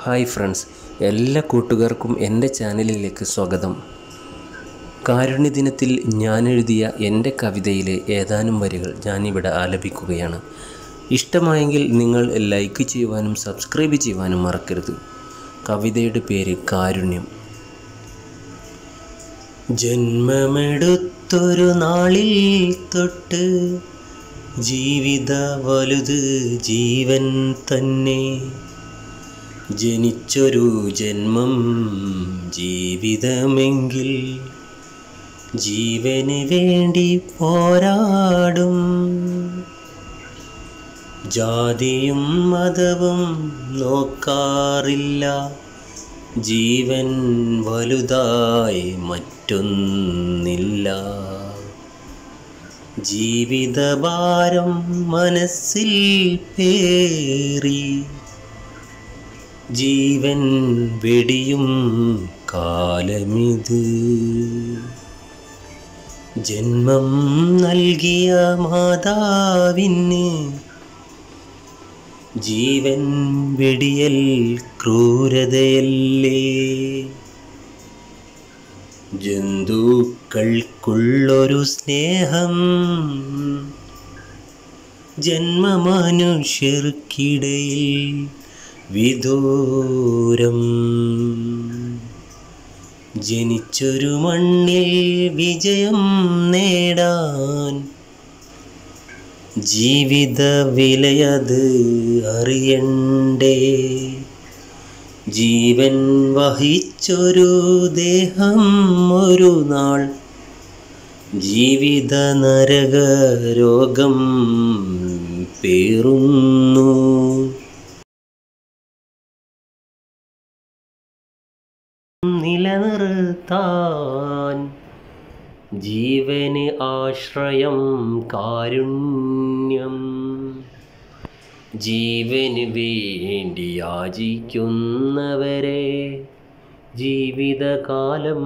hi friends എല്ലാ കൂട്ടുകാർക്കും എൻ്റെ ചാനലിലേക്ക് സ്വാഗതം കാരുണ്യദിനത്തിൽ ഞാൻ എഴുതിയ എൻ്റെ കവിതയിലെ ഏതാനും വരികൾ ഞാനിവിടെ ആലപിക്കുകയാണ് ഇഷ്ടമായെങ്കിൽ നിങ്ങൾ ലൈക്ക് ചെയ്യുവാനും സബ്സ്ക്രൈബ് ചെയ്യുവാനും മറക്കരുത് കവിതയുടെ പേര് കാരുണ്യം ജന്മമെടുത്തൊരു നാളിൽ തൊട്ട് ജീവിത വലുത് ജീവൻ തന്നെ ജനിച്ചൊരു ജന്മം ജീവിതമെങ്കിൽ ജീവന് വേണ്ടി പോരാടും ജാതിയും മതവും നോക്കാറില്ല ജീവൻ വലുതായി മറ്റൊന്നില്ല ജീവിതഭാരം മനസ്സിൽ പേറി ജീവൻ വെടിയും കാലമിത് ജന്മം നൽകിയ മാതാവിന് ജീവൻ വെടിയൽ ക്രൂരതയല്ലേ ജന്തുക്കൾക്കുള്ളൊരു സ്നേഹം ജന്മമനുഷ്യർക്കിടയിൽ വിദൂരം ജനിച്ചൊരു മണ്ണിൽ വിജയം നേടാൻ ജീവിത വിലയത് അറിയണ്ടേ ജീവൻ വഹിച്ചൊരു ദേഹം ഒരു നാൾ ജീവിത നരക രോഗം പേറുന്നു നിലനിർത്താൻ ജീവന് ആശ്രയം കാരുണ്യം ജീവന് വേണ്ടി യാചിക്കുന്നവരെ ജീവിതകാലം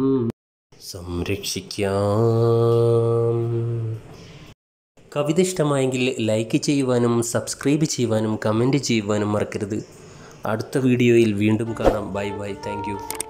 സംരക്ഷിക്കാം കവിത ഇഷ്ടമായെങ്കിൽ ലൈക്ക് ചെയ്യുവാനും സബ്സ്ക്രൈബ് ചെയ്യുവാനും കമൻറ്റ് ചെയ്യുവാനും മറക്കരുത് അടുത്ത വീഡിയോയിൽ വീണ്ടും കാണാം ബൈ ബൈ താങ്ക്